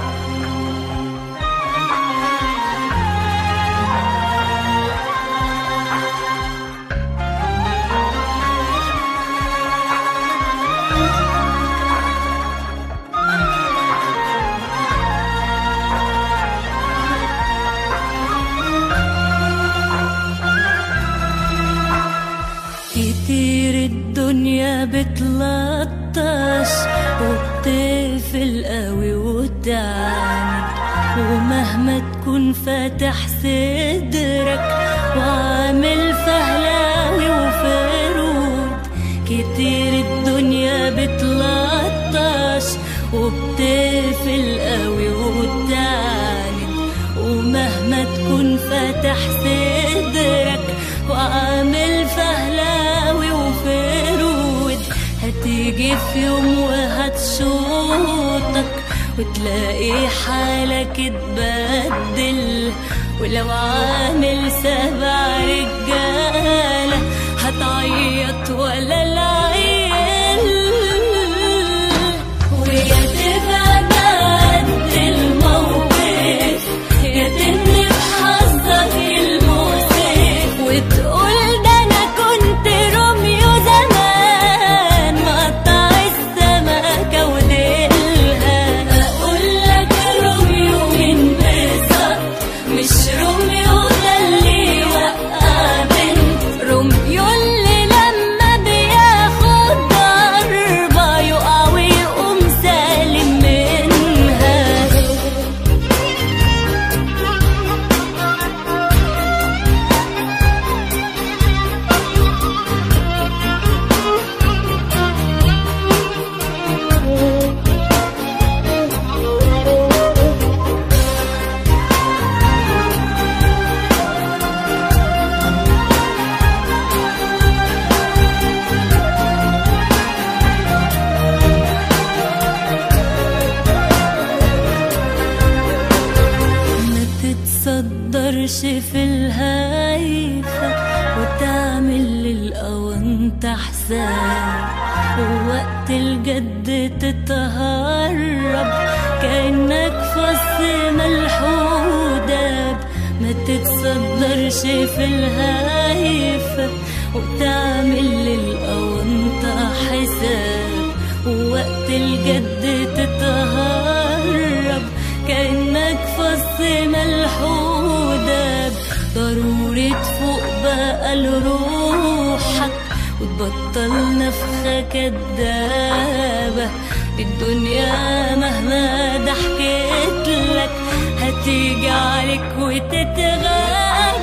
كتير الدنيا بتلطش وبتقفل قوي وتعاند ومهما تكون فاتح صدرك وعامل فهلاوي وفرود كتير الدنيا بتلطش وبتقفل قوي وتعاند ومهما تكون فاتح صدرك وعامل فهلاوي وفرود هتيجي في يوم وهتشوطك وتلاقي حالك اتبدل ولو عامل سبع رجالة هتعيط ولا العيل ويا تبقى قد الموقف يا تني بحظك المؤسف وتقول ده انا كنت روميو زمان مقطع السمكة وديلها اقول لك روميو من بالظبط مش روميو ده اللي وقع بنت روميو اللي لما بياخد ضربة يقع ويقوم سالم منها ما تتصدرش في الهايفة وتعمل للأونت حساب ووقت الجد تتهرب كأنك فص ملح وداب ما تتصدرش في الهايفة وتعمل للأونت حساب ووقت الجد تتهرب كأنك فص ملح وداب ضروري تفوق بقى لروحك وتبطل نفخة كدابة الدنيا مهما ضحكت لك هتيجي عليك وتتغابى